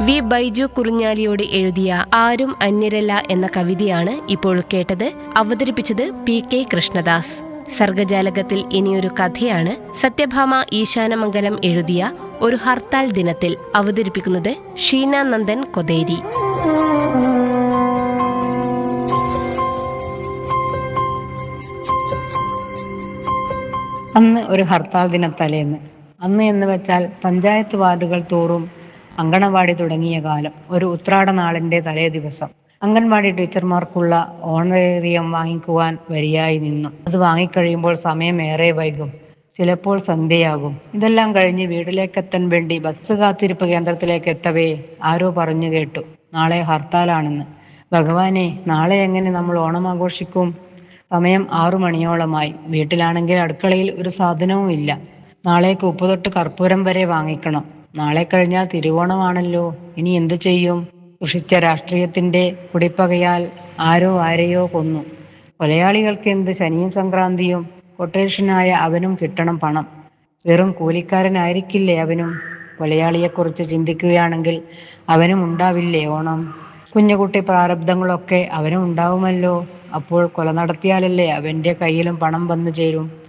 V Baiju കുറിഞ്ഞാലിയോട് എഴുതിയ ആരും അന്യരല്ല എന്ന കവിതയാണ് ഇപ്പോൾ കേട്ടത് അവതരിപ്പിച്ചത് പി കെ കൃഷ്ണദാസ് സർഗജാലകത്തിൽ ഇനിയൊരു കഥയാണ് സത്യഭാമ ഈശാനമംഗലം എഴുതിയ ഒരു ഹർത്താൽ ദിനത്തിൽ അവതരിപ്പിക്കുന്നത് ഷീന നന്ദൻ കൊതേരി അന്ന് ഒരു ഹർത്താൽ ദിനത്തലേന്ന് അന്ന് എന്ന് വെച്ചാൽ പഞ്ചായത്ത് വാർഡുകൾ തോറും അങ്കണവാടി തുടങ്ങിയ കാലം ഒരു ഉത്രാട നാളിന്റെ തലേ ദിവസം അംഗൻവാടി ടീച്ചർമാർക്കുള്ള ഓണറേറിയം വാങ്ങിക്കുവാൻ വരിയായി നിന്നു അത് വാങ്ങിക്കഴിയുമ്പോൾ സമയം ഏറെ വൈകും ചിലപ്പോൾ സന്ധ്യയാകും ഇതെല്ലാം കഴിഞ്ഞ് വീട്ടിലേക്കെത്താൻ വേണ്ടി ബസ് കാത്തിരിപ്പ് കേന്ദ്രത്തിലേക്ക് എത്തവേ ആരോ പറഞ്ഞു കേട്ടു നാളെ ഹർത്താലാണെന്ന് ഭഗവാനെ നാളെ എങ്ങനെ നമ്മൾ ഓണം ആഘോഷിക്കും സമയം ആറു മണിയോളമായി വീട്ടിലാണെങ്കിൽ അടുക്കളയിൽ ഒരു സാധനവും ഇല്ല നാളേക്ക് ഉപ്പ് തൊട്ട് കർപ്പൂരം വരെ വാങ്ങിക്കണം നാളെ കഴിഞ്ഞാൽ തിരുവോണമാണല്ലോ ഇനി എന്തു ചെയ്യും ദുഷിച്ച രാഷ്ട്രീയത്തിന്റെ കുടിപ്പകയാൽ ആരോ ആരെയോ കൊന്നു കൊലയാളികൾക്ക് എന്ത് ശനിയും സംക്രാന്തിയും കൊട്ടേഷനായ അവനും കിട്ടണം പണം വെറും കൂലിക്കാരനായിരിക്കില്ലേ അവനും കൊലയാളിയെക്കുറിച്ച് ചിന്തിക്കുകയാണെങ്കിൽ അവനും ഉണ്ടാവില്ലേ ഓണം കുഞ്ഞുകുട്ടി പ്രാരബ്ധങ്ങളൊക്കെ അവനും ഉണ്ടാവുമല്ലോ അപ്പോൾ കൊല നടത്തിയാലല്ലേ അവന്റെ കയ്യിലും പണം വന്നു ചേരും